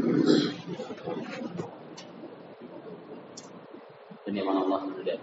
கண்ணியமான அல்லாஹனுடைய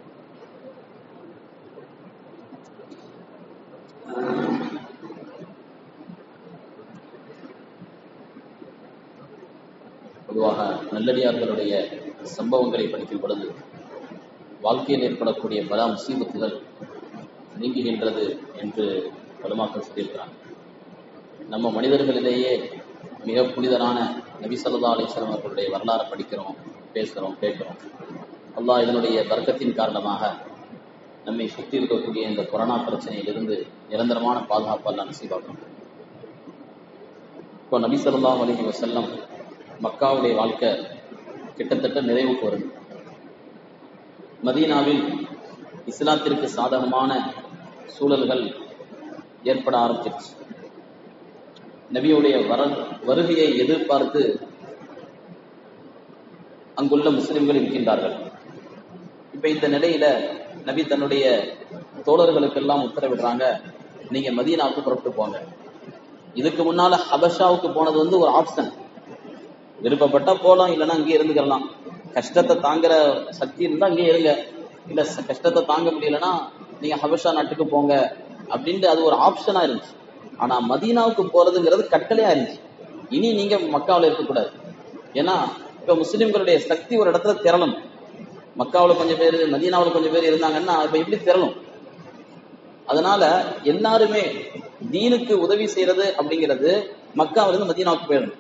பொதுவாக நல்லடியார்களுடைய சம்பவங்களை படிக்கும் பொழுது வாழ்க்கையில் ஏற்படக்கூடிய பல முசீபத்துகள் நீங்குகின்றது என்று வலுமாக்கள் சொல்லியிருக்கிறாங்க நம்ம மனிதர்களிலேயே மிக புனிதரான நபி ஸல்லல்லாஹு அலைஹி வஸல்லம் அவர்களுடைய வரலாறு படிக்கிறோம் பேசுகிறோம் கேட்கிறோம் அல்லாஹ் இதனுடைய வர்க்கத்தின் காரணமாக நம்மை சுற்றி இருக்கக்கூடிய இந்த கொரோனா பிரச்சனையிலிருந்து நிரந்தரமான பாதுகாப்பு எல்லாம் நசீபாக்கணும் இப்போ நபி ஸல்லல்லாஹு அலைஹி வஸல்லம் மக்காவுடைய வாழ்க்கை கிட்டத்தட்ட நிறைவுக்கு வருது மதீனாவில் இஸ்லாத்திற்கு சாதகமான சூழல்கள் ஏற்பட ஆரம்பிச்சிருச்சு நபியுடைய வர வருகையை எதிர்பார்த்து அங்குள்ள முஸ்லிம்கள் இருக்கின்றார்கள் இப்ப இந்த நிலையில நபி தன்னுடைய தோழர்களுக்கெல்லாம் உத்தரவிடுறாங்க நீங்க மதீனாவுக்கு புறப்பட்டு போங்க இதுக்கு முன்னால ஹபஷாவுக்கு போனது வந்து ஒரு ஆப்ஷன் விருப்பப்பட்டா போலாம் இல்லைன்னா அங்கேயே இருந்துக்கலாம் கஷ்டத்தை தாங்குற சக்தி இருந்தா அங்கேயே இருங்க இல்ல ச- கஷ்டத்தை தாங்க முடியலன்னா நீங்க ஹபஷா நாட்டுக்கு போங்க அப்படின்ட்டு அது ஒரு ஆப்ஷனா இருந்துச்சு ஆனா மதீனாவுக்கு போறதுங்கிறது கட்டளையா இருந்துச்சு இனி நீங்க மக்காவுல இருக்கக்கூடாது ஏன்னா இப்ப முஸ்லிம்களுடைய சக்தி ஒரு இடத்துல திரளும் மக்காவுல கொஞ்சம் பேர் மதீனாவுல கொஞ்சம் பேர் இருந்தாங்கன்னா இப்ப எப்படி திரளும் அதனால எல்லாருமே தீனுக்கு உதவி செய்யறது அப்படிங்கிறது மக்காவில இருந்து மதீனாவுக்கு போயிடணும்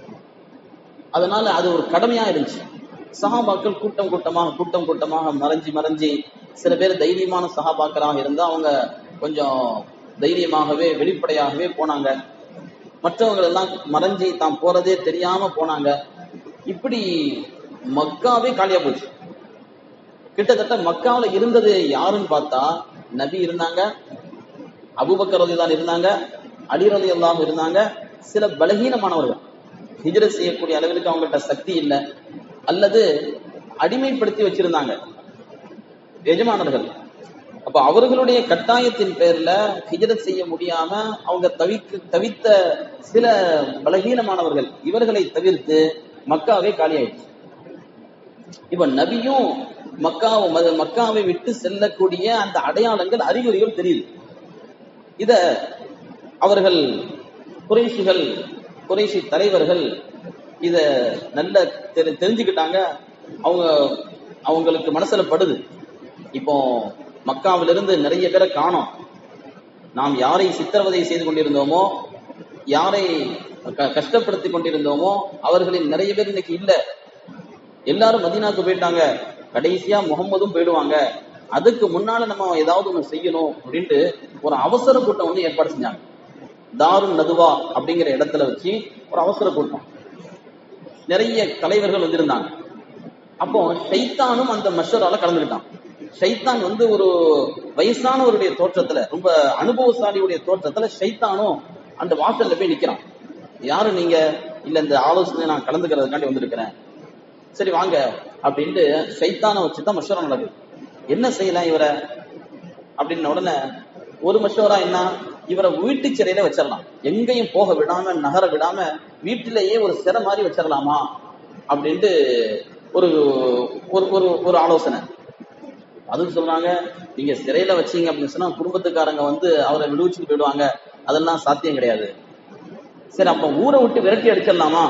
அதனால அது ஒரு கடமையா இருந்துச்சு சஹாபாக்கள் கூட்டம் கூட்டமாக கூட்டம் கூட்டமாக மறைஞ்சி மறைஞ்சி சில பேர் தைரியமான சஹாபாக்களாக இருந்தா அவங்க கொஞ்சம் தைரியமாகவே வெளிப்படையாகவே போனாங்க மற்றவங்க எல்லாம் மறைஞ்சி தாம் போறதே தெரியாம போனாங்க இப்படி மக்காவே காலியா போச்சு கிட்டத்தட்ட மக்காவுல இருந்தது யாருன்னு பார்த்தா நபி இருந்தாங்க அபூபக்கர் ரலியல்லாஹு இருந்தாங்க அலி ரலியல்லாஹு இருந்தாங்க சில பலகீனமானவர்கள் ஹிஜ்ரத் செய்யக்கூடிய அளவிற்கு அவங்கள்ட்ட சக்தி இல்லை அல்லது அடிமைப்படுத்தி வச்சிருந்தாங்க எஜமானர்கள் அப்ப அவர்களுடைய கட்டாயத்தின் பேர்ல ஹிஜ்ரத் செய்ய முடியாம அவங்க தவிக்க தவித்த சில பலகீனமானவர்கள் இவர்களை தவிர்த்து மக்காவே காலியாயிடுச்சு இப்ப நபியும் மக்காவை மத- மக்காவை விட்டு செல்லக்கூடிய அந்த அடையாளங்கள் அறிகுறிகள் தெரியுது இத அவர்கள் குறைஷிகள் குறைஷி தலைவர்கள் இத நல்ல தெரி- தெரிஞ்சுக்கிட்டாங்க அவங்க அவங்களுக்கு மனசுல படுது இப்போ மக்காவிலிருந்து நிறைய பேரை காணோம் நாம் யாரை சித்திரவதை செய்து கொண்டிருந்தோமோ யாரை க- கஷ்டப்படுத்தி கொண்டிருந்தோமோ அவர்களில் நிறைய பேர் இன்னைக்கு இல்ல எல்லாரும் மதீனாக்கு போயிட்டாங்க கடைசியா முகம்மதும் போயிடுவாங்க அதுக்கு முன்னால நம்ம ஏதாவது ஒண்ணு செய்யணும் அப்படின்ட்டு ஒரு அவசர கூட்டம் வந்து ஏற்பாடு செஞ்சாங்க தாருன் நதுவா அப்படிங்கிற இடத்துல வச்சு ஒரு அவசர கூட்டம் நிறைய தலைவர்கள் வந்திருந்தாங்க அப்போ ஷைத்தானும் அந்த மஷூரால கலந்துக்கிட்டான் ஷைத்தான் வந்து ஒரு வயசானவருடைய தோற்றத்துல ரொம்ப அனுபவசாலியுடைய தோற்றத்துல ஷைத்தானும் அந்த வாசல்ல போய் நிக்கிறான் யாரு நீங்க இல்ல இந்த ஆலோசனை நான் கலந்துக்கிறதுக்காண்டி வந்திருக்கிறேன் சரி வாங்க அப்படின்ட்டு சைத்தானை வச்சுதான் மஷூரா நடக்குது என்ன செய்யலாம் இவரை அப்படின்ன உடனே ஒரு மஷூரா என்ன இவரை வீட்டு சிறையில வச்சிடலாம் எங்கேயும் போக விடாம நகர விடாம வீட்டிலேயே ஒரு சிறை மாதிரி வச்சிடலாமா அப்படின்ட்டு ஒரு ஒரு ஒரு ஒரு ஆலோசனை அதுக்கு சொல்றாங்க நீங்க சிறையில வச்சீங்க அப்படின்னு சொன்னா குடும்பத்துக்காரங்க வந்து அவரை விடுவிச்சுட்டு போயிடுவாங்க அதெல்லாம் சாத்தியம் கிடையாது சரி அப்ப ஊரை விட்டு விரட்டி அடிச்சிடலாமா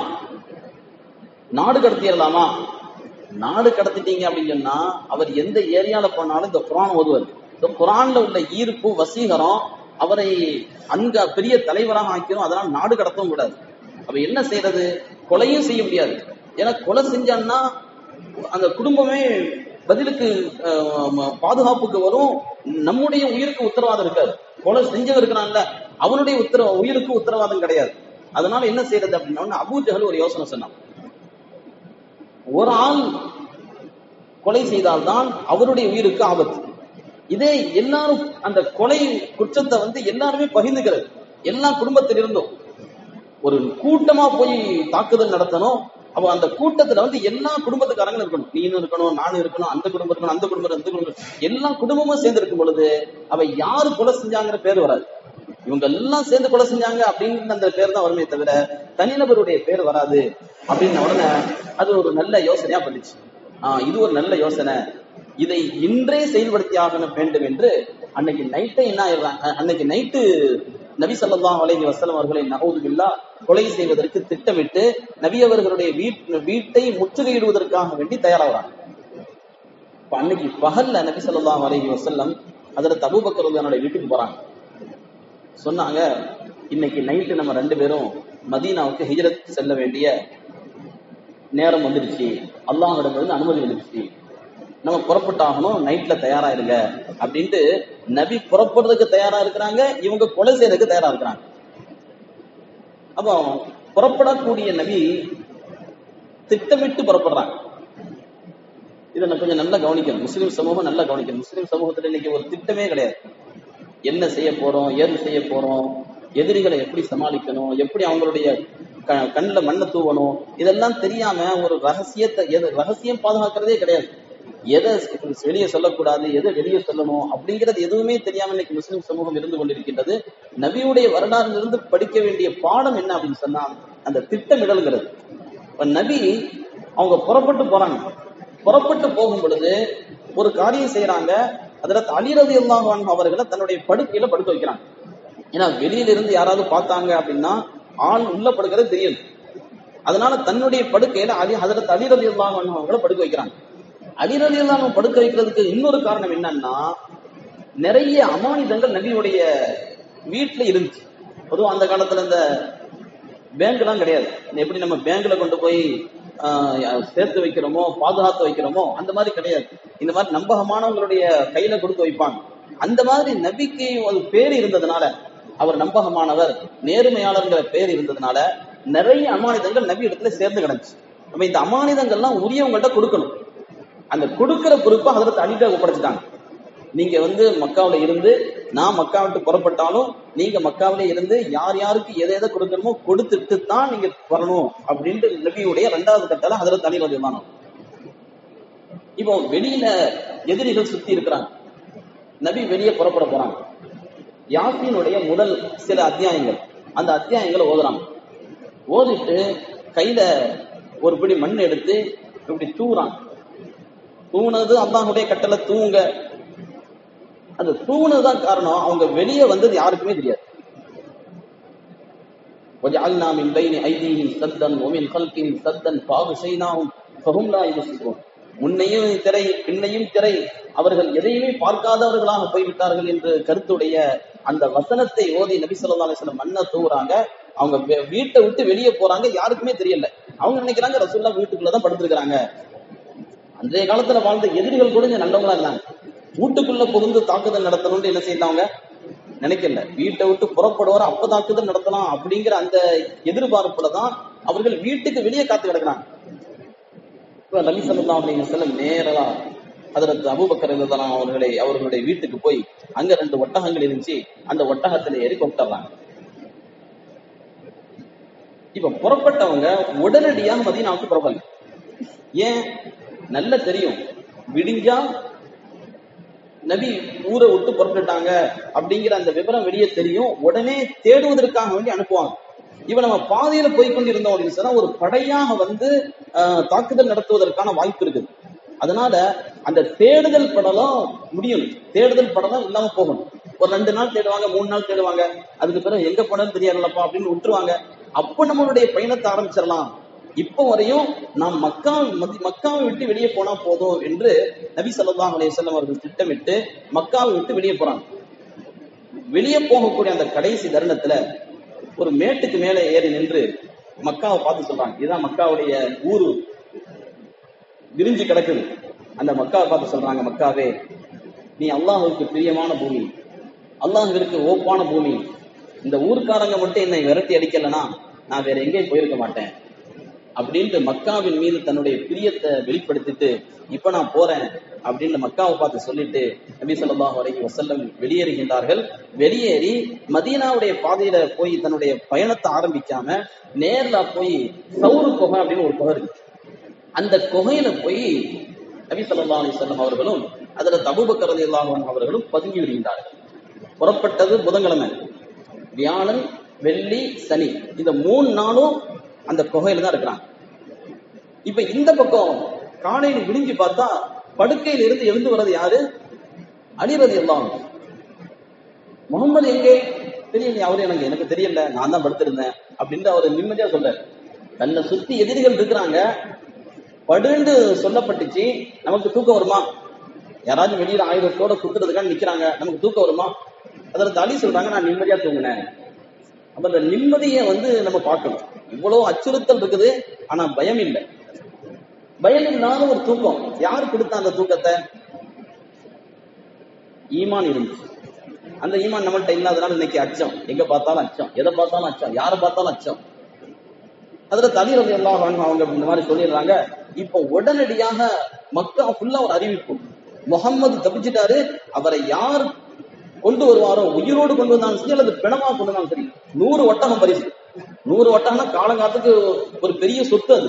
நாடு கடத்திடலாமா நாடு கடத்திட்டீங்க அப்படின்னு சொன்னா அவர் எந்த ஏரியால போனாலும் இந்த குரான் ஓதுவார் இந்த குரான்ல உள்ள ஈர்ப்பு வசீகரம் அவரை அங்க பெரிய தலைவராக ஆக்கிரும் அதனால நாடு கடத்தவும் கூடாது அப்ப என்ன செய்யறது கொலையும் செய்ய முடியாது ஏன்னா கொலை செஞ்சான்னா அந்த குடும்பமே பதிலுக்கு அஹ், ம- பாதுகாப்புக்கு வரும் நம்முடைய உயிருக்கு உத்தரவாதம் இருக்காது கொலை செஞ்சவன் இருக்கிறான்ல அவனுடைய உத்தர உயிருக்கு உத்தரவாதம் கிடையாது அதனால என்ன செய்யறது அப்படின்னா அபூ ஜஹல் ஒரு யோசனை சொன்னான் ஒரு ஆள் கொலை செய்தால்தான் அவருடைய உயிருக்கு ஆபத்து இதே எல்லாரும் அந்த கொலை குற்றத்தை வந்து எல்லாருமே பகிர்ந்துக்கிறது எல்லா குடும்பத்திலிருந்தும் ஒரு கூட்டமா போய் தாக்குதல் நடத்தணும் அப்ப அந்த கூட்டத்துல வந்து எல்லா குடும்பத்துக்காரங்களும் இருக்கணும் நீனும் இருக்கணும் நானும் இருக்கணும் அந்த குடும்பம் இருக்கணும் அந்த குடும்பம் அந்த குடும்பம் எல்லா குடும்பமும் சேர்ந்து இருக்கும் பொழுது அவ யாரு கொலை செஞ்சாங்கிற பேர் வராது இவங்க எல்லாம் சேர்ந்து கொலை செஞ்சாங்க அப்படின்னு அந்த பேர் தான் வருமே தவிர தனிநபருடைய பேர் வராது அப்படின்ன உடனே அது ஒரு நல்ல யோசனையா பண்ணுச்சு ஆஹ் இது ஒரு நல்ல யோசனை இதை இன்றே செயல்படுத்தி ஆக வேண்டும் என்று அன்னைக்கு நைட்டே என்ன ஆயிடுறாங்க அன்னைக்கு நைட்டு நபி ஸல்லல்லாஹு அலைஹி வஸல்லம் அவர்களை நகவுதுபில்லா கொலை செய்வதற்கு திட்டமிட்டு நபி அவர்களுடைய வீட் வீட்டை முற்றுகையிடுவதற்காக வேண்டி தயாராகிறாங்க இப்ப அன்னைக்கு பகல்ல நபி ஸல்லல்லாஹு அலைஹி வஸல்லம் அதுல தபூபக்கர் ரலியல்லாஹு வீட்டுக்கு போறாங்க சொன்னாங்க இன்னைக்கு நைட்டு நம்ம ரெண்டு பேரும் மதீனாவுக்கு ஹிஜ்ரத் செல்ல வேண்டிய நேரம் வந்துடுச்சு அல்லாஹ்விடமிருந்து அனுமதி வந்துடுச்சு நம்ம புறப்பட்டாகணும் நைட்ல தயாரா இருங்க அப்படின்ட்டு நபி புறப்படுறதுக்கு தயாரா இருக்கிறாங்க இவங்க கொலை செய்யறதுக்கு தயாரா இருக்கிறாங்க அப்போ புறப்படக்கூடிய நபி திட்டமிட்டு புறப்படுறாங்க இதை நான் கொஞ்சம் நல்லா கவனிக்கணும் முஸ்லீம் சமூகம் நல்லா கவனிக்கணும் முஸ்லீம் சமூகத்துல இன்னைக்கு ஒரு திட்டமே கிடையாது என்ன செய்ய போறோம் ஏது செய்ய போறோம் எதிரிகளை எப்படி சமாளிக்கணும் எப்படி அவங்களுடைய க- கண்ணுல மண்ணை தூவணும் இதெல்லாம் தெரியாம ஒரு ரகசியத்தை எது ரகசியம் பாதுகாக்கிறதே கிடையாது எதை வெளியே சொல்லக்கூடாது எதை வெளியே சொல்லணும் அப்படிங்கிறது எதுவுமே தெரியாம இன்னைக்கு முஸ்லிம் சமூகம் இருந்து கொண்டிருக்கின்றது நபியுடைய வரலாறிலிருந்து படிக்க வேண்டிய பாடம் என்ன அப்படின்னு சொன்னா அந்த திட்டமிடல்ங்கிறது இப்ப நபி அவங்க புறப்பட்டு போறாங்க புறப்பட்டு போகும் பொழுது ஒரு காரியம் செய்யறாங்க அதுல அலிரதி அல்லாஹ் அவர்களை தன்னுடைய படுக்கையில படுக்க வைக்கிறாங்க ஏன்னா வெளியில இருந்து யாராவது பார்த்தாங்க அப்படின்னா ஆண் உள்ள படுக்கிறது தெரியும் அதனால தன்னுடைய படுக்கையில அலி ஹதரத் அலிரதி அல்லாஹ் அவர்களை படுக்க வைக்கிறாங்க அலிரதி அல்லாஹ் படுக்க வைக்கிறதுக்கு இன்னொரு காரணம் என்னன்னா நிறைய அமானிதங்கள் நபியுடைய வீட்டுல இருந்துச்சு பொதுவா அந்த காலத்துல இந்த பேங்க் எல்லாம் கிடையாது எப்படி நம்ம பேங்க்ல கொண்டு போய் ஆஹ், சேர்த்து வைக்கிறோமோ பாதுகாத்து வைக்கிறோமோ அந்த மாதிரி கிடையாது இந்த மாதிரி நம்பகமானவங்களுடைய கையில கொடுத்து வைப்பாங்க அந்த மாதிரி நபிக்கு ஒரு பேர் இருந்ததுனால அவர் நம்பகமானவர் நேர்மையாளர்ங்கிற பேர் இருந்ததுனால நிறைய அமானிதங்கள் நபி இடத்துல சேர்ந்து கிடந்துச்சு நம்ம இந்த அமானிதங்கள்லாம் உரியவங்கள்ட்ட கொடுக்கணும் அந்த கொடுக்கிற பொறுப்பை அதில் அடிக்க ஒப்படைச்சிட்டாங்க நீங்க வந்து மக்காவுல இருந்து நான் மக்கா விட்டு புறப்பட்டாலும் நீங்க மக்காவில இருந்து யார் யாருக்கு எதை எதை கொடுக்கணுமோ கொடுத்துட்டு தான் நீங்க வரணும் அப்படின்ட்டு நபியுடைய இரண்டாவது கட்டளை அதுல தனி விமானம் இப்போ வெளியில எதிரிகள் சுத்தி இருக்கிறாங்க நபி வெளியே புறப்பட போறாங்க யாசினுடைய முதல் சில அத்தியாயங்கள் அந்த அத்தியாயங்களை ஓதுறாங்க ஓதிட்டு கையில ஒரு பிடி மண் எடுத்து இப்படி தூறாங்க தூணது அல்லாஹுடைய கட்டளை தூங்க அந்த தூணுதான் காரணம் அவங்க வெளியே வந்தது யாருக்குமே தெரியாது وجعلنا من بين ايديهم سدا ومن خلفهم سدا فاغشيناهم فهم لا يبصرون முன்னையும் திரை பின்னையும் திரை அவர்கள் எதையுமே பார்க்காதவர்களாக போய்விட்டார்கள் என்று கருத்துடைய அந்த வசனத்தை ஓதி நபி ஸல்லல்லாஹு அலைஹி வஸல்லம் மண்ணை தூவுறாங்க அவங்க வெ- வீட்டை விட்டு வெளியே போறாங்க யாருக்குமே தெரியல அவங்க நினைக்கிறாங்க ரசூல்லா வீட்டுக்குள்ளதான் படுத்திருக்கிறாங்க அன்றைய காலத்துல வாழ்ந்த எதிரிகள் கூட இங்க நல்லவங்களா இருந்தாங்க வீட்டுக்குள்ள புகுந்து தாக்குதல் நடத்தணும்னு என்ன செய்தாங்க நினைக்கல வீட்டை விட்டு புறப்படுவார் அப்ப தாக்குதல் நடத்தலாம் அப்படிங்கிற அந்த எதிர்பார்ப்புல தான் அவர்கள் வீட்டுக்கு வெளியே காத்து கிடக்குறாங்க இப்ப நபி ஸல்லல்லாஹு அலைஹி வஸல்லம் நேரா ஹஜரத் அபூபக்கர் ரலியல்லாஹு அன்ஹு அவர்களை அவர்களுடைய வீட்டுக்கு போய் அங்க ரெண்டு ஒட்டகங்கள் இருந்துச்சு அந்த ஒட்டகத்துல ஏறி கொண்டுறாங்க இப்ப புறப்பட்டவங்க உடனடியாக மதீனாவுக்கு புறப்படல ஏன் நல்ல தெரியும் விடிஞ்சா நபி ஊரை விட்டு புறப்பட்டுட்டாங்க அப்படிங்கிற அந்த விவரம் வெளியே தெரியும் உடனே தேடுவதற்காக வேண்டி அனுப்புவாங்க இப்ப நம்ம பாதையில போய் கொண்டிருந்தோம் அப்படின்னு சொன்னா ஒரு படையாக வந்து ஆஹ், தாக்குதல் நடத்துவதற்கான வாய்ப்பு இருக்குது அதனால அந்த தேடுதல் படலம் முடியணும் தேடுதல் படலம் இல்லாம போகணும் ஒரு ரெண்டு நாள் தேடுவாங்க மூணு நாள் தேடுவாங்க அதுக்கு பிறகு எங்க படம் தெரியாதுல்லப்பா அப்படின்னு விட்டுருவாங்க அப்ப நம்மளுடைய பயணத்தை ஆரம்பிச்சிடலாம் இப்ப வரையும் நாம் மக்கா மதி- மக்காவை விட்டு வெளியே போனா போதும் என்று நபி ஸல்லல்லாஹு அலைஹி வஸல்லம் அவர்கள் திட்டமிட்டு மக்காவை விட்டு வெளியே போறாங்க வெளியே போகக்கூடிய அந்த கடைசி தருணத்துல ஒரு மேட்டுக்கு மேலே ஏறி நின்று மக்காவை பார்த்து சொல்றாங்க இதுதான் மக்காவுடைய ஊரு விரிஞ்சு கிடக்குது அந்த மக்காவை பார்த்து சொல்றாங்க மக்காவே நீ அல்லாஹ்வுக்கு பிரியமான பூமி அல்லாஹ்விற்கு ஓப்பான பூமி இந்த ஊர்க்காரங்க மட்டும் என்னை விரட்டி அடிக்கலனா நான் வேற எங்கேயும் போயிருக்க மாட்டேன் அப்படின்ட்டு மக்காவின் மீது தன்னுடைய பிரியத்தை வெளிப்படுத்திட்டு இப்ப நான் போறேன் அப்படின்னு மக்காவை பார்த்து சொல்லிட்டு நபி ஸல்லல்லாஹு அலைஹி வஸல்லம் வெளியேறுகின்றார்கள் வெளியேறி மதீனாவுடைய பாதையில போய் தன்னுடைய பயணத்தை ஆரம்பிக்காம நேர்ல போய் சவுரு குகை அப்படின்னு ஒரு குகை இருக்கு அந்த குகையில போய் நபி ஸல்லல்லாஹு அலைஹி வஸல்லம் அவர்களும் அதுல தபூபக்கர் ரலியல்லாஹு அன்ஹு அவர்களும் பதுங்கி விடுகின்றார்கள் புறப்பட்டது புதன்கிழமை வியாழன் வெள்ளி சனி இந்த மூணு நாளும் அந்த குகையில தான் இருக்கிறாங்க இப்ப இந்த பக்கம் காலையில விடிஞ்சு பார்த்தா படுக்கையில இருந்து எழுந்து வர்றது யாரு அழிறது எல்லாம் முகமது எங்கே தெரியல அவரு எனக்கு எனக்கு தெரியல நான் தான் படுத்திருந்தேன் அப்படின்னு அவர் நிம்மதியா சொல்றாரு தன்னை சுத்தி எதிரிகள் இருக்கிறாங்க படுன்னு சொல்லப்பட்டுச்சு நமக்கு தூக்கம் வருமா யாராச்சும் வெளியில ஆயுதத்தோட குத்துறதுக்காக நிக்கிறாங்க நமக்கு தூக்கம் வருமா அதுல தலி சொல்றாங்க நான் நிம்மதியா தூங்கினேன் அப்ப அந்த நிம்மதியை வந்து நம்ம பார்க்கணும் இவ்வளவு அச்சுறுத்தல் இருக்குது ஆனா பயம் இல்லை பயம் இல்லாத ஒரு தூக்கம் யார் கொடுத்தா அந்த தூக்கத்தை ஈமான் இருந்துச்சு அந்த ஈமான் நம்மள்ட்ட இல்லாதனால இன்னைக்கு அச்சம் எங்க பார்த்தாலும் அச்சம் எதை பார்த்தாலும் அச்சம் யாரை பார்த்தாலும் அச்சம் அதுல தலி ரவி எல்லாம் அவங்க இந்த மாதிரி சொல்லிடுறாங்க இப்ப உடனடியாக மக்கா ஃபுல்லா ஒரு அறிவிப்பு முகம்மது தப்பிச்சிட்டாரு அவரை யார் கொண்டு வருவாரோ உயிரோடு கொண்டு வந்தாலும் சரி அல்லது பிணமா கொண்டு வந்தாலும் சரி நூறு ஒட்டகம் பரிசு நூறு ஒட்டகம்னா காலங்காலத்துக்கு ஒரு பெரிய சொத்து அது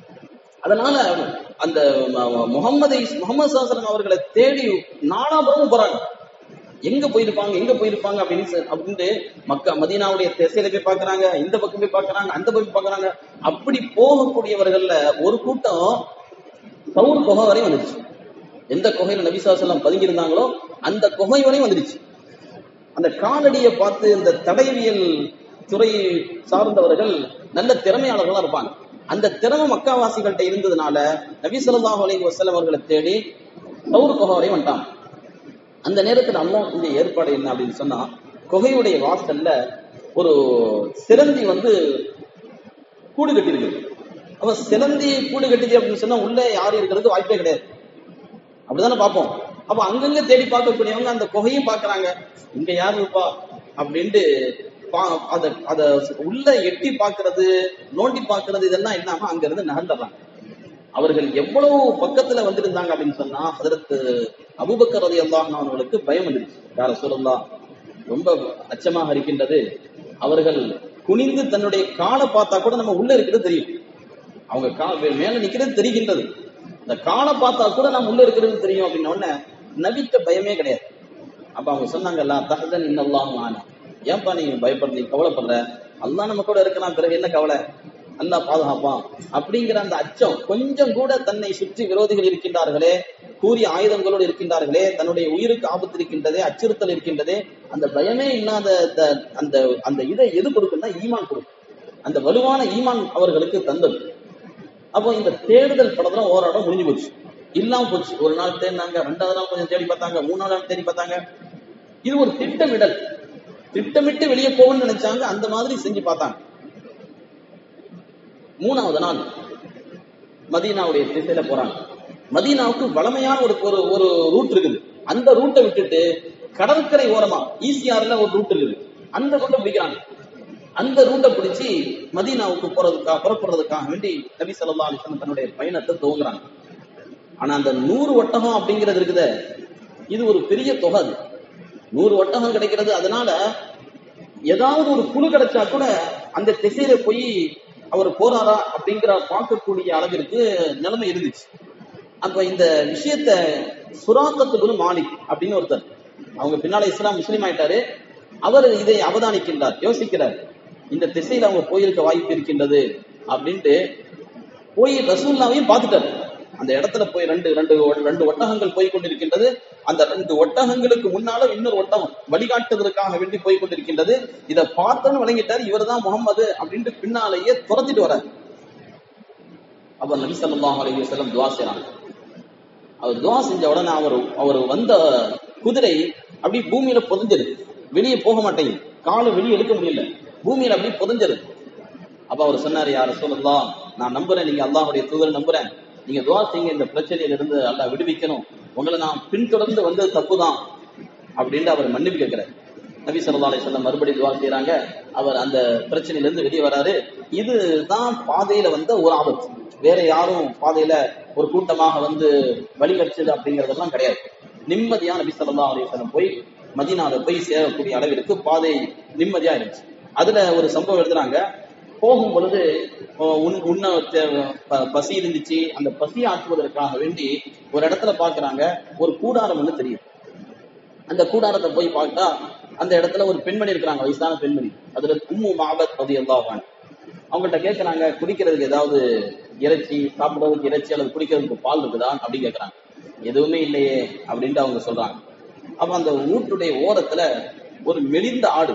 அதனால அந்த முகமதை முகமது சாசனம் அவர்களை தேடி நாலாபுரமும் போறாங்க எங்க போயிருப்பாங்க எங்க போயிருப்பாங்க அப்படின்னு சொ- அப்படின்ட்டு மக்கா மதீனாவுடைய திசையில போய் பாக்குறாங்க இந்த பக்கம் போய் பாக்குறாங்க அந்த பக்கம் போய் பாக்குறாங்க அப்படி போகக்கூடியவர்கள்ல ஒரு கூட்டம் சவுர் குகை வரையும் வந்துருச்சு எந்த குகையில நபிசாசலம் பதுங்கி இருந்தாங்களோ அந்த குகை வரையும் வந்துருச்சு அந்த காலடியை பார்த்து இந்த தடயவியல் துறை சார்ந்தவர்கள் நல்ல திறமையாளர்களா இருப்பாங்க அந்த திறமை மக்காவாசிகள்கிட்ட இருந்ததுனால நபி ஸல்லல்லாஹு அலைஹி வஸல்லம் அவர்களை தேடி சவுர் குகை வரையும் வந்துட்டாங்க அந்த நேரத்துல அல்லாஹ் செஞ்ச ஏற்பாடு என்ன அப்படின்னு சொன்னா குகையுடைய வாசல்ல ஒரு சிலந்தி வந்து கூடு கட்டியிருக்கு அப்ப சிலந்தி கூடு கட்டிச்சு அப்படின்னு சொன்னா உள்ள யாரும் இருக்கிறதுக்கு வாய்ப்பே கிடையாது அப்படிதானே பார்ப்போம் அப்ப அங்கங்க தேடி பார்க்கக்கூடியவங்க அந்த குகையும் பார்க்கறாங்க இங்க யாரு இருப்பா அப்படின்ட்டு பா- அத அத உள்ள எட்டி பார்க்கிறது நோண்டி பார்க்கிறது இதெல்லாம் இல்லாம அங்க இருந்து நகர்ந்துடுறாங்க அவர்கள் எவ்வளவு பக்கத்துல வந்திருந்தாங்க அப்படின்னு சொன்னா அதற்கு அபூபக்கர் ரதி அவர்களுக்கு பயம் வந்துருச்சு யார சொல்லலாம் ரொம்ப அச்சமாக இருக்கின்றது அவர்கள் குனிந்து தன்னுடைய காலை பார்த்தா கூட நம்ம உள்ள இருக்கிறது தெரியும் அவங்க கா மேல நிக்கிறது தெரிகின்றது இந்த காலை பார்த்தா கூட நம்ம உள்ள இருக்கிறது தெரியும் அப்படின்ன உடனே நபிக்க பயமே கிடையாது அப்ப அவங்க சொன்னாங்கல்ல தஹதன் இன்னல்லாஹு ஆனா ஏன்பா நீ பயப்படுறீங்க கவலைப்படுற அல்லாஹ் நம்ம கூட இருக்கிறான் பிறகு என்ன கவலை அல்லாஹ் பாதுகாப்பான் அப்படிங்கிற அந்த அச்சம் கொஞ்சம் கூட தன்னை சுற்றி விரோதிகள் இருக்கின்றார்களே கூறிய ஆயுதங்களோடு இருக்கின்றார்களே தன்னுடைய உயிருக்கு ஆபத்து இருக்கின்றதே அச்சுறுத்தல் இருக்கின்றதே அந்த பயமே இல்லாத அந்த- அந்த அந்த இதை எது கொடுக்குன்னா ஈமான் கொடுக்கும் அந்த வலுவான ஈமான் அவர்களுக்கு தந்தது அப்போ இந்த தேடுதல் படத்துல ஓராடம் முடிஞ்சு போச்சு இல்லாம போச்சு ஒரு நாள் தேடினாங்க ரெண்டாவது நாள் கொஞ்சம் தேடி பார்த்தாங்க மூணாவது நாள் தேடி பார்த்தாங்க இது ஒரு திட்டமிடல் திட்டமிட்டு வெளியே போகணும்னு நினைச்சாங்க அந்த மாதிரி செஞ்சு பார்த்தாங்க மூணாவது நாள் மதீனாவுடைய திசையில போறாங்க மதீனாவுக்கு வளமையான ஒரு ஒரு ஒரு ரூட் இருக்குது அந்த ரூட்டை விட்டுட்டு கடற்கரை ஓரமா ஈசிஆர்ல ஒரு ரூட் இருக்குது அந்த ரூட்டை பிடிக்கிறாங்க அந்த ரூட்டை பிடிச்சி மதீனாவுக்கு போறதுக்காக புறப்படுறதுக்காக வேண்டி நபி ஸல்லல்லாஹு அலைஹி வஸல்லம் தன்னுடைய பயணத்தை துவங்குறாங்க ஆனா அந்த நூறு ஒட்டகம் அப்படிங்கிறது இருக்குதே இது ஒரு பெரிய தொகை அது நூறு ஒட்டகம் கிடைக்கிறது அதனால ஏதாவது ஒரு குழு கிடைச்சா கூட அந்த திசையில போய் அவர் போறாரா அப்படிங்கிற பார்க்கக்கூடிய அளவிற்கு நிலைமை இருந்துச்சு அப்ப இந்த விஷயத்த சுராக்கத்து மாலிக் அப்படின்னு ஒருத்தர் அவங்க பின்னால இஸ்லாம் முஸ்லீம் ஆயிட்டாரு அவர் இதை அவதானிக்கின்றார் யோசிக்கிறார் இந்த திசையில அவங்க போயிருக்க வாய்ப்பு இருக்கின்றது அப்படின்ட்டு போய் ரசூல்லாவையும் பார்த்துட்டாரு அந்த இடத்துல போய் ரெண்டு ரெண்டு ஒ- ரெண்டு ஒட்டகங்கள் போய் கொண்டிருக்கின்றது அந்த ரெண்டு ஒட்டகங்களுக்கு முன்னால இன்னொரு ஒட்டகம் வழிகாட்டுவதற்காக வேண்டி போய் கொண்டிருக்கின்றது இதை பார்த்தோன்னு வழங்கிட்டார் இவர்தான் முகம்மது அப்படின்ட்டு பின்னாலேயே துரத்திட்டு வரார் அப்ப நபி ஸல்லல்லாஹு அலைஹி வஸல்லம் துவா செய்றாங்க அவர் துவா செஞ்ச உடனே அவர் அவர் வந்த குதிரை அப்படி பூமியில புதைஞ்சது வெளியே போக மாட்டேங்குது காலை வெளியே எடுக்க முடியல பூமியில அப்படி புதைஞ்சது அப்ப அவர் சொன்னாரு யார சொல்லலாம் நான் நம்புறேன் நீங்க அல்லாஹ்வுடைய தூதரை நம்புறேன் நீங்க துவா செய்யுங்க இந்த பிரச்சனையில இருந்து அல்லாஹ் விடுவிக்கணும் உங்களை நான் பின்தொடர்ந்து வந்தது தப்புதான் அப்படின்னு அவர் மன்னிப்பு கேட்கிறார் நபி ஸல்லல்லாஹு அலைஹி வஸல்லம் மறுபடியும் துவா செய்றாங்க அவர் அந்த பிரச்சனையில இருந்து வெளியே வராரு இதுதான் பாதையில வந்த ஒரு ஆபத்து வேற யாரும் பாதையில ஒரு கூட்டமாக வந்து வழிகடிச்சது அப்படிங்கறதெல்லாம் கிடையாது நிம்மதியா நபி ஸல்லல்லாஹு அலைஹி வஸல்லம் போய் மதீனால போய் சேரக்கூடிய அளவிற்கு பாதை நிம்மதியா இருந்துச்சு அதுல ஒரு சம்பவம் எழுதுறாங்க போகும் பொழுது அஹ், உண்- உண்ண தே- ப- பசி இருந்துச்சு அந்த பசி ஆற்றுவதற்காக வேண்டி ஒரு இடத்துல பாக்குறாங்க ஒரு கூடாரம் வந்து தெரியும் அந்த கூடாரத்தை போய் பார்த்தா அந்த இடத்துல ஒரு பெண்மணி இருக்கிறாங்க வயசான பெண்மணி அதுல உம்மு மாபத் பதி அல்லாஹான் அவங்கள்ட்ட கேட்கறாங்க குடிக்கிறதுக்கு ஏதாவது இறைச்சி சாப்பிடுறதுக்கு இறைச்சி அல்லது குடிக்கிறதுக்கு பால் இருக்குதா அப்படின்னு கேட்கறாங்க எதுவுமே இல்லையே அப்படின்ட்டு அவங்க சொல்றாங்க அப்ப அந்த வீட்டுடைய ஓரத்துல ஒரு மெலிந்த ஆடு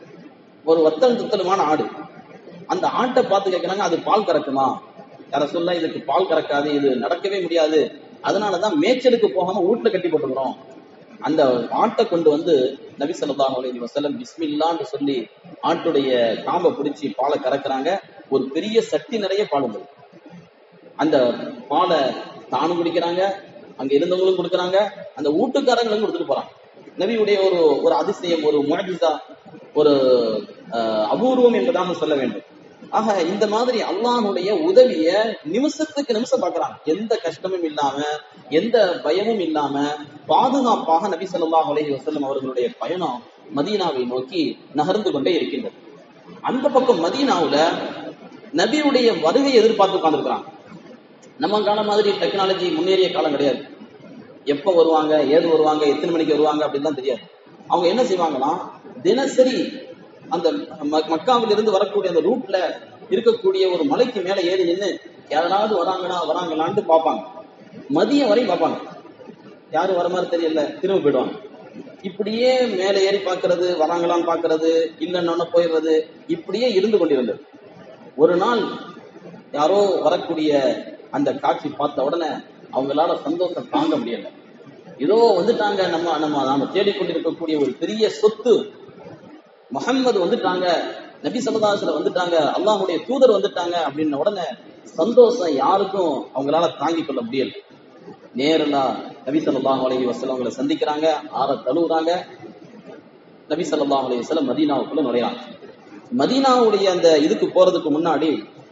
ஒரு வத்தல் துத்தலுமான ஆடு அந்த ஆட்டை பார்த்து கேட்கறாங்க அது பால் கறக்குமா யார சொல்ல இதுக்கு பால் கறக்காது இது நடக்கவே முடியாது அதனாலதான் மேய்ச்சலுக்கு போகாம வீட்டுல கட்டி போட்டுக்கிறோம் அந்த ஆட்டை கொண்டு வந்து நபி ஸல்லல்லாஹு அலைஹி வஸல்லம் பிஸ்மில்லான்னு சொல்லி ஆட்டுடைய காம்பை பிடிச்சி பாலை கறக்குறாங்க ஒரு பெரிய சட்டி நிறைய பால் வந்தது அந்த பாலை தானும் குடிக்கிறாங்க அங்க இருந்தவங்களும் கொடுக்கறாங்க அந்த வீட்டுக்காரங்களும் கொடுத்துட்டு போறாங்க நபியுடைய ஒரு ஒரு அதிசயம் ஒரு முஅஜிசா ஒரு அஹ், அபூர்வம் என்பதாக சொல்ல வேண்டும் ஆக இந்த மாதிரி அல்லாஹ்வுடைய உதவிய நிமிஷத்துக்கு நிமிஷம் பார்க்கறாங்க எந்த கஷ்டமும் இல்லாம எந்த பயமும் இல்லாம பாதுகாப்பாக நபி ஸல்லல்லாஹு அலைஹி வஸல்லம் அவர்களுடைய பயணம் மதீனாவை நோக்கி நகர்ந்து கொண்டே இருக்கின்றது அந்த பக்கம் மதீனாவுல நபியுடைய வருகையை எதிர்பார்த்து உட்கார்ந்துருக்காங்க நம்ம காலம் மாதிரி டெக்னாலஜி முன்னேறிய காலம் கிடையாது எப்ப வருவாங்க ஏது வருவாங்க எத்தனை மணிக்கு வருவாங்க அப்படின்லாம் தெரியாது அவங்க என்ன செய்வாங்கன்னா தினசரி அந்த ம- மக்காவில இருந்து வரக்கூடிய அந்த ரூட்ல இருக்கக்கூடிய ஒரு மலைக்கு மேல ஏறி நின்னு யாராவது வராங்களா வராங்களான்ட்டு பார்ப்பாங்க மதியம் வரையும் பார்ப்பாங்க யாரும் வர மாதிரி தெரியல திரும்ப போயிடுவாங்க இப்படியே மேல ஏறி பார்க்கிறது வராங்களான்னு பார்க்கிறது இல்லைன்னு போயிடுறது இப்படியே இருந்து கொண்டிருந்தது ஒரு நாள் யாரோ வரக்கூடிய அந்த காட்சி பார்த்த உடனே அவங்களால சந்தோஷம் தாங்க முடியல ஏதோ வந்துட்டாங்க நம்ம நம்ம நாம தேடிக்கொண்டிருக்கக்கூடிய ஒரு பெரிய சொத்து முகம்மது வந்துட்டாங்க நபி சல்லல்லாஹு வந்துட்டாங்க அல்லாஹ்வுடைய தூதர் வந்துட்டாங்க அப்படின்ன உடனே சந்தோஷம் யாருக்கும் அவங்களால தாங்கிக் கொள்ள முடியல நேரலா நபி ஸல்லல்லாஹு அலைஹி வஸல்லம் அவங்களை சந்திக்கிறாங்க ஆற தழுவுறாங்க நபி ஸல்லல்லாஹு அலைஹி வஸல்லம் மதீனாவுக்குள்ள நுழையறாங்க மதீனாவுடைய அந்த இதுக்கு போறதுக்கு முன்னாடி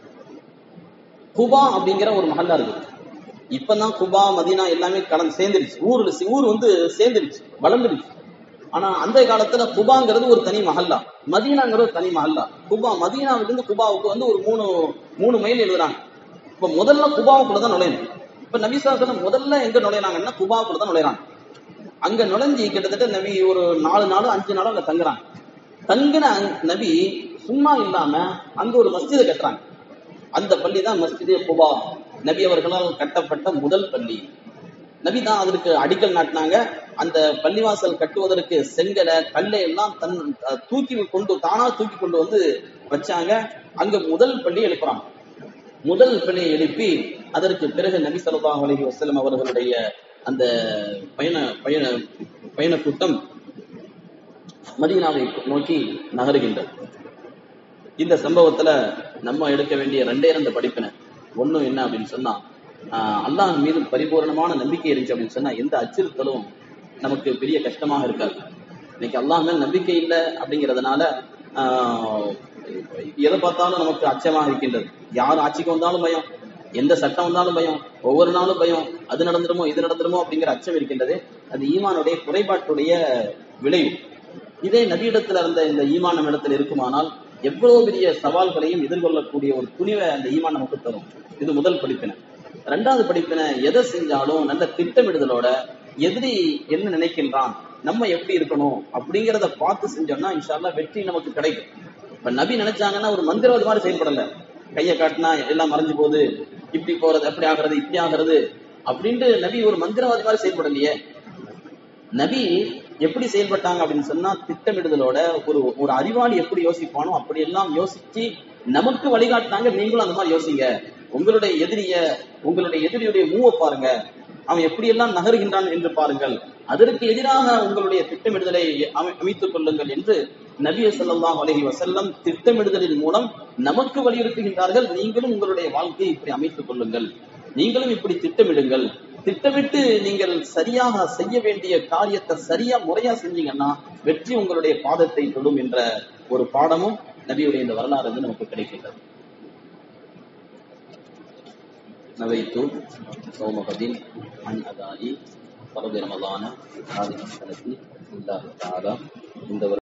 குபா அப்படிங்கிற ஒரு மஹல்லா இருக்கு இப்பதான் குபா மதீனா எல்லாமே கலந்து சேர்ந்துருச்சு ஊர்ல சி- ஊர் வந்து சேர்ந்துருச்சு வளர்ந்துருச்சு ஆனா அந்த காலத்துல குபாங்கிறது ஒரு தனி மஹல்லா மதீனாங்கிறது ஒரு தனி மஹல்லா குபா மதீனாவிலிருந்து குபாவுக்கு வந்து ஒரு மூணு மூணு மைல் எழுதுறாங்க இப்ப முதல்ல குபாவுக்குள்ள தான் நுழையணும் இப்ப நபி சாசனம் முதல்ல எங்க நுழையறாங்கன்னா குபாவுக்குள்ள தான் நுழையறாங்க அங்க நுழைஞ்சு கிட்டத்தட்ட நபி ஒரு நாலு நாளும் அஞ்சு நாளும் அங்க தங்குறாங்க தங்கின அங்க- நபி சும்மா இல்லாம அங்க ஒரு மஸ்ஜிதை கட்டுறாங்க அந்த பள்ளி தான் மஸ்ஜிதே குபா நபி அவர்களால் கட்டப்பட்ட முதல் பள்ளி நபி தான் அதற்கு அடிக்கல் நாட்டினாங்க அந்த பள்ளிவாசல் கட்டுவதற்கு செங்கலை கல்லை எல்லாம் தன் அஹ், தூக்கி கொண்டு தானா தூக்கி கொண்டு வந்து வச்சாங்க அங்க முதல் பள்ளி எழுப்புறாங்க முதல் பள்ளியை எழுப்பி அதற்கு பிறகு நபி ஸல்லல்லாஹு அலைஹி வஸல்லம் அவர்களுடைய அந்த பயண பயண பயண கூட்டம் மதீனாவை நோக்கி நகருகின்றது இந்த சம்பவத்துல நம்ம எடுக்க வேண்டிய ரெண்டே ரெண்டு படிப்பினை ஒண்ணும் என்ன அப்படின்னு சொன்னா ஆஹ் அல்லாஹ் மீது பரிபூரணமான நம்பிக்கை இருந்துச்சு அப்படின்னு சொன்னா எந்த அச்சுறுத்தலும் நமக்கு பெரிய கஷ்டமாக இருக்காது இன்னைக்கு அல்லாஹ் மேல் நம்பிக்கை இல்லை அப்படிங்கிறதுனால ஆஹ் எதை பார்த்தாலும் நமக்கு அச்சமாக இருக்கின்றது யார் ஆட்சிக்கு வந்தாலும் பயம் எந்த சட்டம் வந்தாலும் பயம் ஒவ்வொரு நாளும் பயம் அது நடந்துருமோ இது நடந்துருமோ அப்படிங்கிற அச்சம் இருக்கின்றது அது ஈமானுடைய குறைபாட்டுடைய விளைவு இதே நபியிடத்துல இருந்த இந்த ஈமான் நம்ம இடத்துல இருக்குமானால் எவ்வளவு பெரிய சவால்களையும் எதிர்கொள்ளக்கூடிய ஒரு துணிவை அந்த ஈமான் நமக்கு தரும் இது முதல் படிப்பினை ரெண்டாவது படிப்பினை எதை செஞ்சாலும் நல்ல திட்டமிடுதலோட எதிரி என்ன நினைக்கின்றான் நம்ம எப்படி இருக்கணும் அப்படிங்கிறத பார்த்து செஞ்சோம்னா இன்ஷால்லா வெற்றி நமக்கு கிடைக்கும் இப்ப நபி நினைச்சாங்கன்னா ஒரு மந்திரவாதி மாதிரி செயல்படல கையை காட்டினா எல்லாம் மறைஞ்சு போகுது இப்படி போறது அப்படி ஆகிறது இப்படி ஆகிறது அப்படின்ட்டு நபி ஒரு மந்திரவாதி மாதிரி செயல்படலையே நபி எப்படி செயல்பட்டாங்க அப்படின்னு சொன்னா திட்டமிடுதலோட ஒரு ஒரு அறிவாளி எப்படி யோசிப்பானோ அப்படி எல்லாம் யோசிச்சு நமக்கு வழிகாட்டினாங்க நீங்களும் அந்த மாதிரி யோசிங்க உங்களுடைய எதிரிய உங்களுடைய எதிரியுடைய மூவ பாருங்க அவன் எப்படி எல்லாம் நகருகின்றான் என்று பாருங்கள் அதற்கு எதிராக உங்களுடைய திட்டமிடுதலை அமை- அமைத்துக் கொள்ளுங்கள் என்று நபிய ஸல்லல்லாஹு அலைஹி வஸல்லம் திட்டமிடுதலின் மூலம் நமக்கு வலியுறுத்துகின்றார்கள் நீங்களும் உங்களுடைய வாழ்க்கையை இப்படி அமைத்துக் கொள்ளுங்கள் நீங்களும் இப்படி திட்டமிடுங்கள் திட்டமிட்டு நீங்கள் சரியாக செய்ய வேண்டிய காரியத்தை சரியா முறையா செஞ்சீங்கன்னா வெற்றி உங்களுடைய பாதத்தை தொடும் என்ற ஒரு பாடமும் நபியுடைய இந்த வரலாறு வந்து நமக்கு கிடைக்கின்றது نويت صوم غد عن أداء فرض رمضان هذه السنة لله تعالى இந்த